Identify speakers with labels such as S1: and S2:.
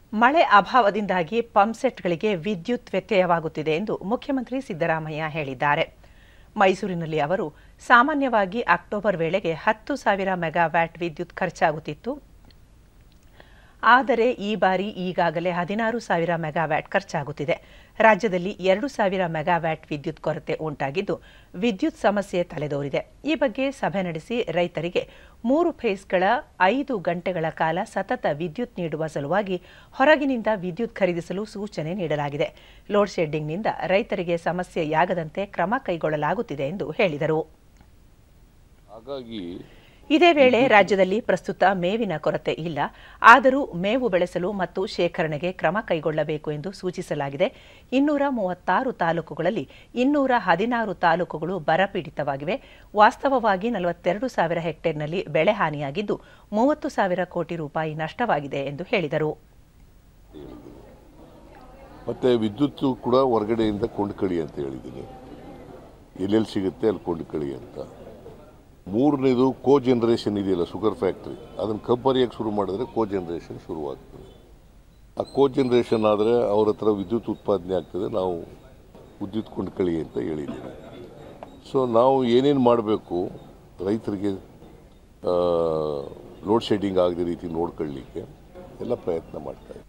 S1: ಮಳೆ ಅಭಾವದಿಂದಾಗಿ ಪಂಪ್ಸೆಟ್ಗಳಿಗೆ ವಿದ್ಯುತ್ ವ್ಯತ್ಯಯವಾಗುತ್ತಿದೆ ಎಂದು ಮುಖ್ಯಮಂತ್ರಿ ಸಿದ್ದರಾಮಯ್ಯ ಹೇಳಿದ್ದಾರೆ ಮೈಸೂರಿನಲ್ಲಿ ಅವರು ಸಾಮಾನ್ಯವಾಗಿ ಅಕ್ಟೋಬರ್ ವೇಳೆಗೆ ಹತ್ತು ಸಾವಿರ ಮೆಗಾವ್ಯಾಟ್ ವಿದ್ಯುತ್ ಖರ್ಚಾಗುತ್ತಿತ್ತು ಆದರೆ ಈ ಬಾರಿ ಈಗಾಗಲೇ ಹದಿನಾರು ಸಾವಿರ ಮೆಗಾವ್ಯಾಟ್ ಖರ್ಚಾಗುತ್ತಿದೆ ರಾಜ್ಯದಲ್ಲಿ ಎರಡು ಸಾವಿರ ಮೆಗಾವ್ಯಾಟ್ ವಿದ್ಯುತ್ ಕೊರತೆ ಉಂಟಾಗಿದ್ದು ವಿದ್ಯುತ್ ಸಮಸ್ಯೆ ತಲೆದೋರಿದೆ ಈ ಬಗ್ಗೆ ಸಭೆ ನಡೆಸಿ ರೈತರಿಗೆ ಮೂರು ಫೇಸ್ಗಳ ಐದು ಗಂಟೆಗಳ ಕಾಲ ಸತತ ವಿದ್ಯುತ್ ನೀಡುವ ಸಲುವಾಗಿ ಹೊರಗಿನಿಂದ ವಿದ್ಯುತ್ ಖರೀದಿಸಲು ಸೂಚನೆ ನೀಡಲಾಗಿದೆ ಲೋಡ್ ಶೆಡ್ಡಿಂಗ್ನಿಂದ ರೈತರಿಗೆ ಸಮಸ್ಯೆಯಾಗದಂತೆ ಕ್ರಮ ಕೈಗೊಳ್ಳಲಾಗುತ್ತಿದೆ ಎಂದು ಹೇಳಿದರು
S2: ಹಾಗಾಗಿ
S1: ಇದೇ ವೇಳೆ ರಾಜ್ಯದಲ್ಲಿ ಪ್ರಸ್ತುತ ಮೇವಿನ ಕೊರತೆ ಇಲ್ಲ ಆದರೂ ಮೇವು ಬೆಳೆಸಲು ಮತ್ತು ಶೇಖರಣೆಗೆ ಕ್ರಮ ಕೈಗೊಳ್ಳಬೇಕು ಎಂದು ಸೂಚಿಸಲಾಗಿದೆ ಇನ್ನೂರ ಮೂವತ್ತಾರು ತಾಲೂಕುಗಳಲ್ಲಿ ಇನ್ನೂರ ಹದಿನಾರು ತಾಲೂಕುಗಳು ಬರಪೀಡಿತವಾಗಿವೆ ವಾಸ್ತವವಾಗಿ ನಲವತ್ತೆರಡು ಸಾವಿರ ಹೆಕ್ಟೇರ್ನಲ್ಲಿ ಬೆಳೆ ಹಾನಿಯಾಗಿದ್ದು ಮೂವತ್ತು ಸಾವಿರ ಕೋಟಿ ರೂಪಾಯಿ ನಷ್ಟವಾಗಿದೆ ಎಂದು ಹೇಳಿದರು
S2: ಮತ್ತೆ ವಿದ್ಯುತ್ತು ಕೂಡ ಹೊರಗಡೆಯಿಂದ ಕೊಂಡ್ಕೊಳ್ಳಿ ಅಂತ ಹೇಳಿದ್ದೀನಿ ಎಲ್ಲೆಲ್ಲಿ ಸಿಗುತ್ತೆ ಅಲ್ಲಿ ಕೊಂಡ್ಕೊಳ್ಳಿ ಅಂತ ಮೂರನೇದು ಕೋ ಜನರೇಷನ್ ಇದೆಯಲ್ಲ ಶುಗರ್ ಫ್ಯಾಕ್ಟ್ರಿ ಅದನ್ನು ಕಬ್ಬರಿಯಾಗಿ ಶುರು ಮಾಡಿದ್ರೆ ಕೋ ಜನರೇಷನ್ ಶುರುವಾಗ್ತದೆ ಆ ಕೋ ಜನರೇಷನ್ ಆದರೆ ಅವ್ರ ಹತ್ರ ವಿದ್ಯುತ್ ಉತ್ಪಾದನೆ ಆಗ್ತದೆ ನಾವು ವಿದ್ಯುತ್ ಕೊಂಡ್ಕೊಳ್ಳಿ ಅಂತ ಹೇಳಿದ್ದೀನಿ ಸೊ ನಾವು ಏನೇನು ಮಾಡಬೇಕು ರೈತರಿಗೆ ಲೋಡ್ ಶೆಡ್ಡಿಂಗ್ ಆಗದ ರೀತಿ ನೋಡ್ಕೊಳ್ಳಿಕ್ಕೆ ಎಲ್ಲ ಪ್ರಯತ್ನ ಮಾಡ್ತಾ ಇದ್ದೀವಿ